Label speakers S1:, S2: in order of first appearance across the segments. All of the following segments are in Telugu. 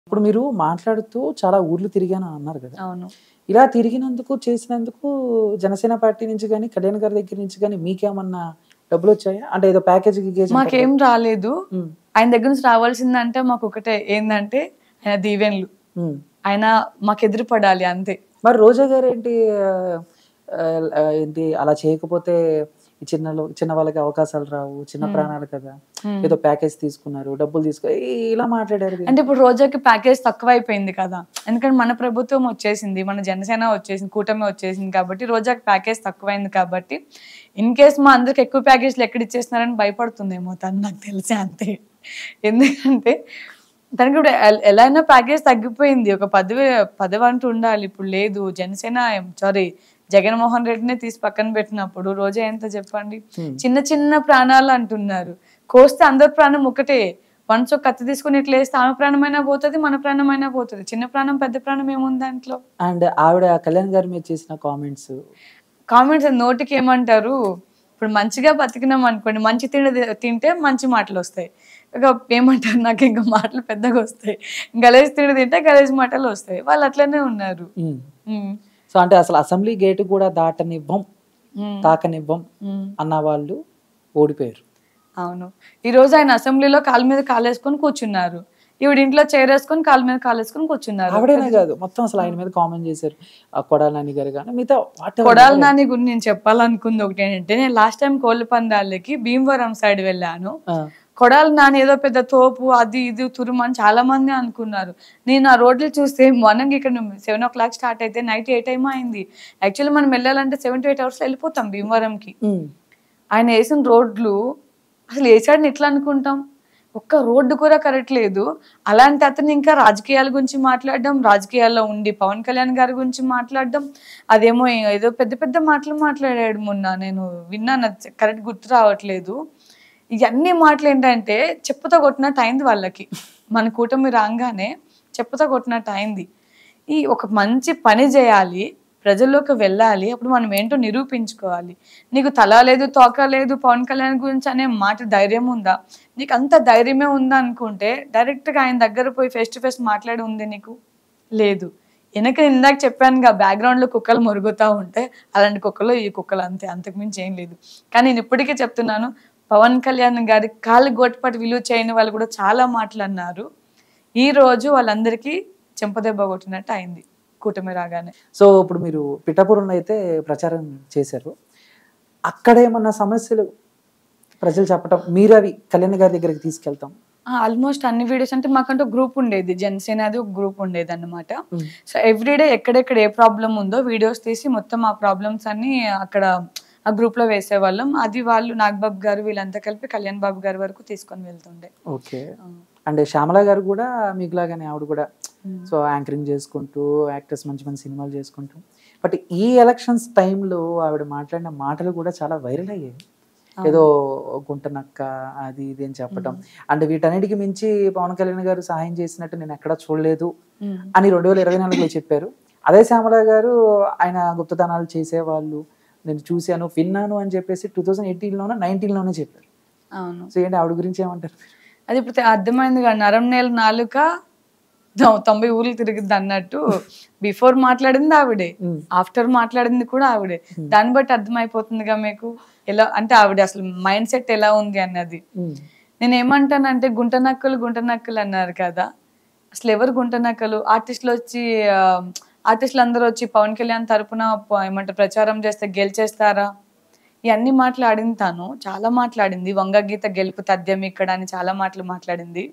S1: ఇప్పుడు మీరు మాట్లాడుతూ చాలా ఊర్లు తిరిగాను అని అన్నారు కదా
S2: అవును
S1: ఇలా తిరిగినందుకు చేసినందుకు జనసేన పార్టీ నుంచి కానీ కళ్యాణ్ గారి దగ్గర నుంచి కానీ మీకేమన్నా డబ్బులు వచ్చాయా అంటే ఏదో ప్యాకేజ్
S2: మాకేం రాలేదు ఆయన దగ్గర నుంచి రావాల్సిందంటే మాకు ఒకటే ఏంటంటే ఆయన దీవెన్లు ఆయన మాకు ఎదురు పడాలి అంతే
S1: మరి రోజా గారు ఏంటి ఆ, ఆ, ఏంటి అలా చేయకపోతే ఈ చిన్న చిన్న వాళ్ళకి అవకాశాలు రావు చిన్న ప్రాణాలు కదా ఏదో ప్యాకేజ్ తీసుకున్నారు డబ్బులు తీసుకో ఈ- ఇలా మాట్లాడారు
S2: అంటే ఇప్పుడు రోజాకి ప్యాకేజ్ తక్కువ అయిపోయింది కదా ఎందుకంటే మన ప్రభుత్వం వచ్చేసింది మన జనసేన వచ్చేసింది కూటమి వచ్చేసింది కాబట్టి రోజాకి ప్యాకేజ్ తక్కువైంది కాబట్టి ఇన్ కేస్ మా అందరికి ఎక్కువ ప్యాకేజ్లు ఎక్కడ ఇచ్చేస్తున్నారని భయపడుతుందేమో తను నాకు తెలిసి అంతే ఎందుకంటే తనకి ఇప్పుడు ఎల్- ఎలా అయినా ప్యాకేజ్ తగ్గిపోయింది ఒక పదవి పదవి అంటూ ఉండాలి ఇప్పుడు లేదు జనసేన సారీ జగన్మోహన్ రెడ్డినే తీసి పక్కన పెట్టినప్పుడు రోజా ఎంత చెప్పండి చిన్న చిన్న ప్రాణాలు అంటున్నారు కోస్తే అందరి ప్రాణం ఒకటే వన్స్ ఒక కత్తి తీసుకుని ఇట్లా వేస్తే ఆమె ప్రాణమైనా పోతుంది మన ప్రాణమైనా పోతుంది చిన్న ప్రాణం పెద్ద ప్రాణం ఏముంది దాంట్లో
S1: అండ్ ఆవిడ కళ్యాణ్ గారి మీద చేసిన కామెంట్స్
S2: కామెంట్స్ నోటికి ఏమంటారు ఇప్పుడు మంచిగా బతికినాం అనుకోండి మంచి తిండి తింటే మంచి మాటలు వస్తాయి ఇక ఏమంటారు నాకు ఇంకా మాటలు పెద్దగా వస్తాయి గలేజ్ తిండి తింటే గలేజ్ మాటలు వస్తాయి వాళ్ళు అట్లనే ఉన్నారు ఉమ్.
S1: సో అంటే అసలు అసెంబ్లీ గేట్ కూడా దాటనివ్వం
S2: ఉమ్.
S1: తాకనివ్వం
S2: ఉమ్.
S1: అన్న వాళ్ళు ఓడిపోయారు
S2: అవును ఈ రోజు ఆయన అసెంబ్లీలో కాలు మీద కాలేసుకొని కూర్చున్నారు ఈవిడ ఇంట్లో చైర్ వేసుకొని కాలు మీద కాలేసుకొని కూర్చున్నారు
S1: ఆవిడేనే కాదు మొత్తం అసలు ఆయన మీద కామెంట్ చేశారు ఆ కొడాల నాని గారు కానీ మిగతా whatever
S2: కొడాలి నాని గురించి నేను చెప్పాలనుకుంది ఒకటి ఏంటంటే నేను లాస్ట్ టైం కోళ్ళ పందాలకి భీమవరం సైడ్ వెళ్ళాను
S1: ఆ,
S2: కొడాలి నాని ఏదో పెద్ద తోపు అది ఇది తురుమని చాలా మంది అనుకున్నారు నేను ఆ రోడ్లు చూస్తే మార్నింగ్ ఇక్కడ సెవెన్ ఓ క్లాక్ స్టార్ట్ అయితే నైట్ ఏ టైం అయింది యాక్చువల్లీ మనం వెళ్ళాలంటే సెవెన్ టు ఎయిట్ అవర్స్ వెళ్ళిపోతాం భీమవరంకి
S1: ఉమ్,
S2: ఆయన వేసిన రోడ్లు అసలు వేసాడని ఎట్లా అనుకుంటాం ఒక్క రోడ్డు కూడా కరెక్ట్ లేదు అలాంటి అతను ఇంకా రాజకీయాల గురించి మాట్లాడడం రాజకీయాల్లో ఉండి పవన్ కళ్యాణ్ గారి గురించి మాట్లాడడం అదేమో ఏదో పెద్ద పెద్ద మాటలు మాట్లాడాడు మొన్న నేను విన్నాను కరెక్ట్ గుర్తు రావట్లేదు ఇవన్నీ మాటలు ఏంటంటే చెప్పుతో కొట్టినట్టు అయింది వాళ్ళకి మన కూటమి రాగానే చెప్పుతో కొట్టినట్టు అయింది ఈ ఒక మంచి పని చేయాలి ప్రజల్లోకి వెళ్ళాలి అప్పుడు మనం ఏంటో నిరూపించుకోవాలి నీకు తల లేదు తోక లేదు పవన్ కళ్యాణ్ గురించి అనే మాట ధైర్యం ఉందా నీకు అంత ధైర్యమే ఉందా అనుకుంటే డైరెక్ట్గా ఆయన దగ్గర పోయి ఫేస్ టు ఫేస్ మాట్లాడి ఉంది నీకు లేదు వెనక ఇందాక చెప్పానుగా బ్యాక్గ్రౌండ్లో కుక్కలు మురుగుతూ ఉంటే అలాంటి కుక్కలు ఈ కుక్కలు అంతే అంతకుమించి ఏం లేదు కానీ నేను ఇప్పటికీ చెప్తున్నాను పవన్ కళ్యాణ్ గారి కాళ్ళు గోటిపాటి విలువ చేయని వాళ్ళు కూడా చాలా మాటలు అన్నారు ఈ రోజు వాళ్ళందరికీ చెంపదెబ్బ కొట్టినట్టు అయింది కూటమి రాగానే
S1: సో ఇప్పుడు మీరు పిఠాపురంలో అయితే ప్రచారం చేశారు అక్కడ ఏమన్నా సమస్యలు ప్రజలు చెప్పటం మీరు అవి కళ్యాణ్ గారి దగ్గరికి తీసుకెళ్తాం
S2: ఆల్మోస్ట్ అన్ని వీడియోస్ అంటే మాకంటూ గ్రూప్ ఉండేది జనసేన అది ఒక గ్రూప్ ఉండేది అనమాట
S1: Mm.
S2: సో ఎవ్రీడే ఎక్కడెక్కడ ఏ ప్రాబ్లం ఉందో వీడియోస్ తీసి మొత్తం ఆ ప్రాబ్లమ్స్ అన్ని అక్కడ ఆ గ్రూప్ లో వేసేవాళ్ళం అది వాళ్ళు నాగబాబు గారు వీళ్ళంతా కలిపి కళ్యాణ్ బాబు గారి వరకు తీసుకొని వెళ్తుండే
S1: ఓకే అండ్ శ్యామల గారు కూడా మీకులాగానే ఆవిడ కూడా సో యాంకరింగ్ చేసుకుంటూ యాక్టర్స్ మంచి మంచి సినిమాలు చేసుకుంటూ బట్ ఈ ఎలక్షన్స్ టైంలో ఆవిడ మాట్లాడిన మాటలు కూడా చాలా వైరల్ అయ్యాయి ఏదో గుంటనక్క అది ఇది అని చెప్పటం అండ్ వీటన్నిటికి మించి పవన్ కళ్యాణ్ గారు సహాయం చేసినట్టు నేను ఎక్కడా చూడలేదు
S2: Mm.
S1: అని రెండు వేల ఇరవై నాలుగులో చెప్పారు అదే శ్యామల గారు ఆయన గుప్తదానాలు చేసేవాళ్ళు నేను చూశాను విన్నాను అని చెప్పేసి టూ థౌజండ్ ఎయిటీన్లోనో నైన్టీన్లోనే చెప్పారు
S2: అవును
S1: సో ఏంటి ఆవిడ గురించి ఏమంటారు
S2: అది ఇప్పుడు తె- అర్థమైంది కదా నరం నేల నాలుక తొ- తొంభై ఊర్లు తిరిగిద్ది అన్నట్టు బిఫోర్ మాట్లాడింది ఆవిడే
S1: Mm.
S2: ఆఫ్టర్ మాట్లాడింది కూడా ఆవిడే దాన్ని బట్టి అర్థమైపోతుందిగా మీకు ఎలా అంటే ఆవిడ అసలు మైండ్ సెట్ ఎలా ఉంది అన్నది
S1: Mm.
S2: నేను ఏమంటానంటే గుంట నక్కలు గుంట నక్కలు అన్నారు కదా అసలు ఎవరు గుంట నక్కలు ఆర్టిస్టులు వచ్చి ఆర్టిస్టులు అందరూ వచ్చి పవన్ కళ్యాణ్ తరపున ప- ఏమంటారు ప్రచారం చేస్తే గెలిచేస్తారా ఇవన్నీ మాట్లాడింది తను చాలా మాట్లాడింది వంగ గీత గెలుపు తథ్యం ఇక్కడ అని చాలా మాటలు మాట్లాడింది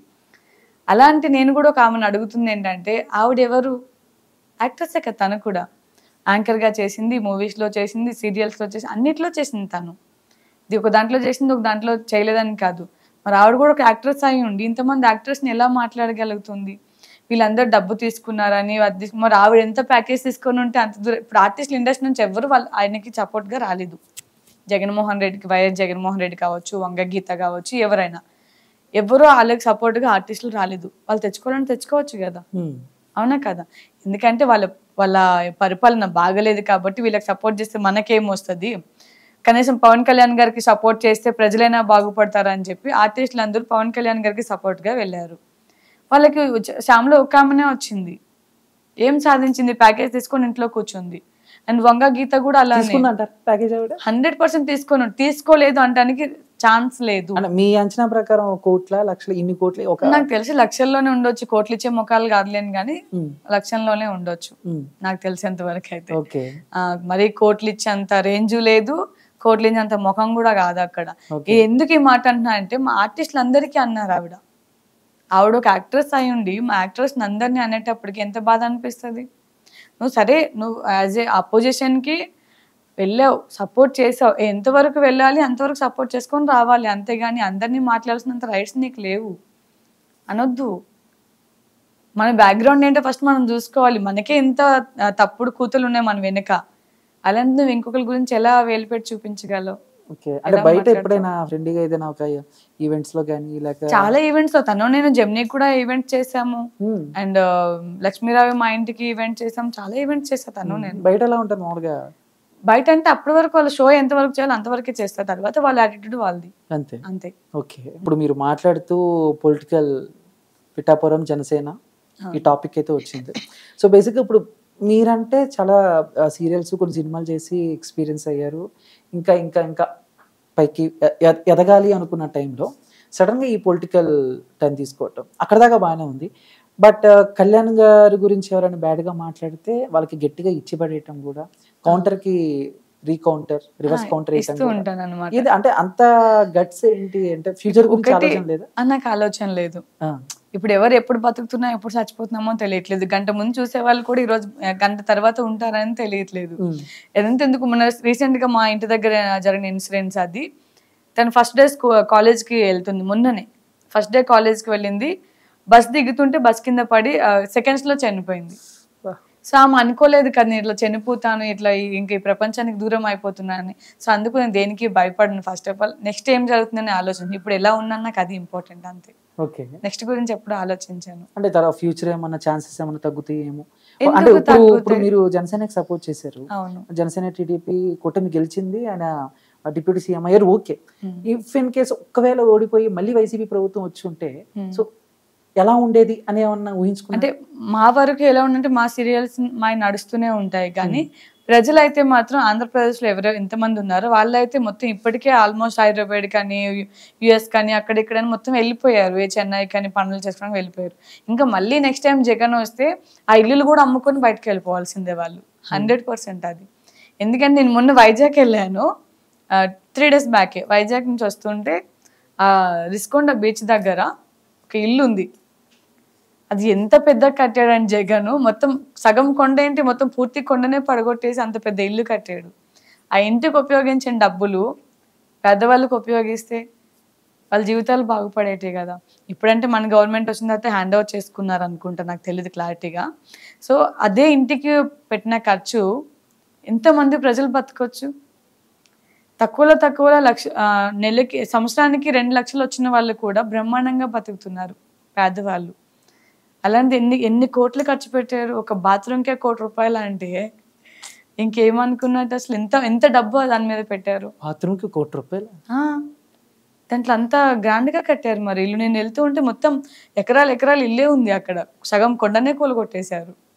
S2: అలాంటి నేను కూడా ఒక ఆమెను అడుగుతుంది ఏంటంటే ఆవిడ ఎవరు యాక్ట్రెసే కదా తను కూడా యాంకర్గా చేసింది మూవీస్లో చేసింది సీరియల్స్లో చేసింది అన్నిట్లో చేసింది తను ఇది ఒక దాంట్లో చేసింది ఒక దాంట్లో చేయలేదని కాదు మరి ఆవిడ కూడా ఒక యాక్ట్రెస్ అయి ఉండి ఇంతమంది యాక్ట్రెస్ని ఎలా మాట్లాడగలుగుతుంది వీళ్ళందరూ డబ్బు తీసుకున్నారని అది తీసుకు- మరి ఆవిడ ఎంత ప్యాకేజ్ తీసుకొని ఉంటే అంత దూరం ఇప్పుడు ఆర్టిస్ట్ ఇండస్ట్రీ నుంచి ఎవరు వాళ్ళు ఆయనకి సపోర్ట్గా రాలేదు జగన్మోహన్ రెడ్డికి వైఎస్ జగన్మోహన్ రెడ్డి కావచ్చు వంగ గీత కావచ్చు ఎవరైనా ఎవరో వాళ్ళకి సపోర్ట్గా ఆర్టిస్టులు రాలేదు వాళ్ళు తెచ్చుకోవాలని తెచ్చుకోవచ్చు కదా
S1: Mm.
S2: అవునా కదా ఎందుకంటే వాళ్ళ వాళ్ళ పరిపాలన బాగలేదు కాబట్టి వీళ్ళకి సపోర్ట్ చేస్తే మనకేం వస్తుంది కనీసం పవన్ కళ్యాణ్ గారికి సపోర్ట్ చేస్తే ప్రజలైనా బాగుపడతారని చెప్పి ఆర్టిస్టులు అందరూ పవన్ కళ్యాణ్ గారికి సపోర్ట్గా వెళ్ళారు వాళ్ళకి ఉచ- శ్యామలో ఒక ఆమెనే వచ్చింది ఏం సాధించింది ప్యాకేజ్ తీసుకొని ఇంట్లో కూర్చుంది అండ్ వంగ గీత కూడా అలానే
S1: తీసుకుందంటారు ప్యాకేజ్ ఆవిడ
S2: హండ్రెడ్ పర్సెంట్ తీసుకొని తీసుకోలేదు అంటానికి ఛాన్స్ లేదు
S1: అంటే మీ అంచనా ప్రకారం కోట్ల లక్షల ఇన్ని కోట్ల ఒక
S2: నాకు తెలిసి లక్షల్లోనే ఉండొచ్చు కోట్లు ఇచ్చే ముఖాలు కాదులేని కానీ
S1: ఉమ్,
S2: లక్షల్లోనే ఉండొచ్చు
S1: ఉమ్,
S2: నాకు తెలిసేంత వరకు అయితే
S1: ఓకే
S2: ఆ, మరి కోట్లు ఇచ్చేంత రేంజ్ లేదు కోట్లు ఇచ్చేంత ముఖం కూడా కాదు అక్కడ
S1: ఓకే.
S2: ఇది ఎందుకు ఈ మాట అంటున్నా అంటే మా ఆర్టిస్టులు అందరికీ అన్నారు ఆవిడ ఆవిడ ఒక యాక్ట్రెస్ అయి ఉండి మా యాక్ట్రెస్ అందరినీ అనేటప్పటికి ఎంత బాధ అనిపిస్తుంది నువ్వు సరే నువ్వు యాజ్ ఏ అపోజిషన్కి వెళ్ళావు సపోర్ట్ చేసావు ఎంతవరకు వెళ్ళాలి అంతవరకు సపోర్ట్ చేసుకొని రావాలి అంతేగాని అందరినీ మాట్లాడాల్సినంత రైట్స్ నీకు లేవు అనొద్దు మన బ్యాక్గ్రౌండ్ ఏంటో ఫస్ట్ మనం చూసుకోవాలి మనకే ఎంత ఆ, తప్పుడు కూతులు ఉన్నాయి మన వెనుక అలాంటి నువ్వు ఇంకొకరి గురించి ఎలా వేలిపెట్టి చూపించగలవు
S1: ఓకే అంటే
S2: ఎలా
S1: బయట
S2: మాట్లాడతావు?
S1: ఎప్పుడైనా ఫ్రెండ్గా ఏదైనా ఒక ఈవెంట్స్ లో కానీ లేక
S2: చాలా ఈవెంట్స్ తను నేను జెమ్నీ కూడా ఈవెంట్ చేసాము
S1: ఉమ్,
S2: అండ్ లక్ష్మీరావు మా ఇంటికి ఈవెంట్ చేసాం చాలా ఈవెంట్స్ చేసా తను నేను
S1: బయట ఎలా ఉంటుంది మామూలుగా
S2: బయట అంటే అప్పటి వరకు వాళ్ళ షో ఎంత వరకు చేయాలో అంతవరకే చేస్తారు తర్వాత వాళ్ళ యాటిట్యూడ్ వాళ్ళది
S1: అంతే
S2: అంతే
S1: ఓకే ఇప్పుడు మీరు మాట్లాడుతూ పొలిటికల్ పిఠాపురం జనసేన ఈ టాపిక్ అయితే వచ్చింది సో బేసిక్గా ఇప్పుడు మీరంటే చాలా సీరియల్స్ కొన్ని సినిమాలు చేసి ఎక్స్పీరియన్స్ అయ్యారు ఇంకా ఇంకా ఇంకా పైకి ఎ- ఎ- ఎదగాలి అనుకున్న టైంలో సడన్గా ఈ పొలిటికల్ టర్న్ తీసుకోవటం అక్కడ దాకా బాగానే ఉంది బట్ కళ్యాణ్ గారి గురించి ఎవరైనా బ్యాడ్గా మాట్లాడితే వాళ్ళకి గట్టిగా ఇచ్చి పడేయటం కూడా కౌంటర్కి రీకౌంటర్ రివర్స్ కౌంటర్
S2: ఇస్తూ ఉంటాను అనమాట
S1: ఇది అంటే అంత గట్స్ ఏంటి అంటే ఫ్యూచర్ గురించి
S2: ఒకటి
S1: ఆలోచన లేదా
S2: నాకు ఆలోచన లేదు
S1: ఆ,
S2: ఇప్పుడు ఎవరు ఎప్పుడు బతుకుతున్నా ఎప్పుడు చచ్చిపోతున్నామో తెలియట్లేదు గంట ముందు చూసే వాళ్ళు కూడా ఈ రోజు ఆ, గంట తర్వాత ఉంటారని తెలియట్లేదు
S1: ఉమ్,
S2: ఎంత ఎందుకు మన రీసెంట్ గా మా ఇంటి దగ్గర జరిగిన ఇన్సిడెంట్స్ అది తను ఫస్ట్ డే కాలేజ్ కి వెళ్తుంది మొన్ననే ఫస్ట్ డే కాలేజ్ కి వెళ్ళింది బస్ దిగుతుంటే బస్ కింద పడి సెకండ్స్ లో చనిపోయింది
S1: వా.
S2: సో ఆమె అనుకోలేదు కదా నేను ఇట్లా చనిపోతాను ఇట్లా ఈ- ఇంక ఈ ప్రపంచానికి దూరం అయిపోతున్నానని సో అందుకు నేను దేనికి భయపడను ఫస్ట్ ఆఫ్ ఆల్ నెక్స్ట్ ఏం జరుగుతుందని ఆలోచన ఇప్పుడు ఎలా ఉన్నాను నాకు అది ఇంపార్టెంట్ అంతే
S1: ఓకే
S2: నెక్స్ట్ గురించి ఎప్పుడు ఆలోచించాను
S1: అంటే తర్వాత ఫ్యూచర్ ఏమన్నా ఛాన్సెస్ ఏమన్నా తగ్గుతాయేమో
S2: ఎందుకు
S1: అంటే ఇప్పుడు
S2: తగ్గుతాయి?
S1: ఇప్పుడు మీరు జనసేనకి సపోర్ట్ చేశారు
S2: అవును
S1: జనసేన టీడీపీ కూటమి గెలిచింది ఆయన డిప్యూటీ సీఎం అయ్యారు ఓకే ఇఫ్ ఇన్ కేసు ఒక్కవేళ ఓడిపోయి మళ్ళీ వైసీపీ ప్రభుత్వం వచ్చి ఉంటే
S2: Hmm.
S1: సో ఎలా ఉండేది అని ఏమన్నా ఊహించుకుంటే
S2: అంటే మా వరకు ఎలా ఉందంటే మా సీరియల్స్ మా నడుస్తూనే ఉంటాయి కానీ ప్రజలైతే మాత్రం ఆంధ్రప్రదేశ్లో ఎవరు ఎంతమంది ఉన్నారో వాళ్ళైతే మొత్తం ఇప్పటికే ఆల్మోస్ట్ హైదరాబాద్ కానీ యుఎస్ కానీ అక్కడిక్కడ మొత్తం వెళ్ళిపోయారు ఏ చెన్నై కానీ పనులు చేసుకోవడానికి వెళ్ళిపోయారు ఇంకా మళ్ళీ నెక్స్ట్ టైం జగన్ వస్తే ఆ ఇల్లులు కూడా అమ్ముకొని బయటకు వెళ్ళిపోవాల్సిందే వాళ్ళు హండ్రెడ్ పర్సెంట్ అది ఎందుకంటే నేను మొన్న వైజాగ్ వెళ్ళాను త్రీ డేస్ బ్యాకే వైజాగ్ నుంచి వస్తుంటే ఆ రిస్కొండ బీచ్ దగ్గర ఒక ఇల్లు ఉంది అది ఎంత పెద్ద కట్టాడని జగన్ మొత్తం సగం కొండ ఏంటి మొత్తం పూర్తి కొండనే పడగొట్టేసి అంత పెద్ద ఇల్లు కట్టాడు ఆ ఇంటికి ఉపయోగించిన డబ్బులు పెద్దవాళ్ళకి ఉపయోగిస్తే వాళ్ళ జీవితాలు బాగుపడేటి కదా ఇప్పుడంటే మన గవర్నమెంట్ వచ్చిన తర్వాత హ్యాండ్ ఓవర్ చేసుకున్నారు అనుకుంటా నాకు తెలియదు క్లారిటీగా సో అదే ఇంటికి పెట్టిన ఖర్చు ఎంతమంది ప్రజలు బతకొచ్చు తక్కువలో తక్కువలో లక్ష ఆ, నెలకి సంవత్సరానికి రెండు లక్షలు వచ్చిన వాళ్ళు కూడా బ్రహ్మాండంగా బతుకుతున్నారు పేదవాళ్ళు అలాంటి ఎన్ని ఎన్ని కోట్లు ఖర్చు పెట్టారు ఒక బాత్రూమ్కే కోటి రూపాయలు అంటే ఇంకేమనుకున్నట్టు అసలు ఎంత ఎంత డబ్బు దాని మీద పెట్టారు
S1: బాత్రూమ్కి కోటి రూపాయలు
S2: ఆ, దాంట్లో అంతా grand గా కట్టారు మరి ఇల్లు నేను వెళ్తూ ఉంటే మొత్తం ఎకరాలు ఎకరాలు ఇల్లే ఉంది అక్కడ సగం కొండనే కూలగొట్టేశారు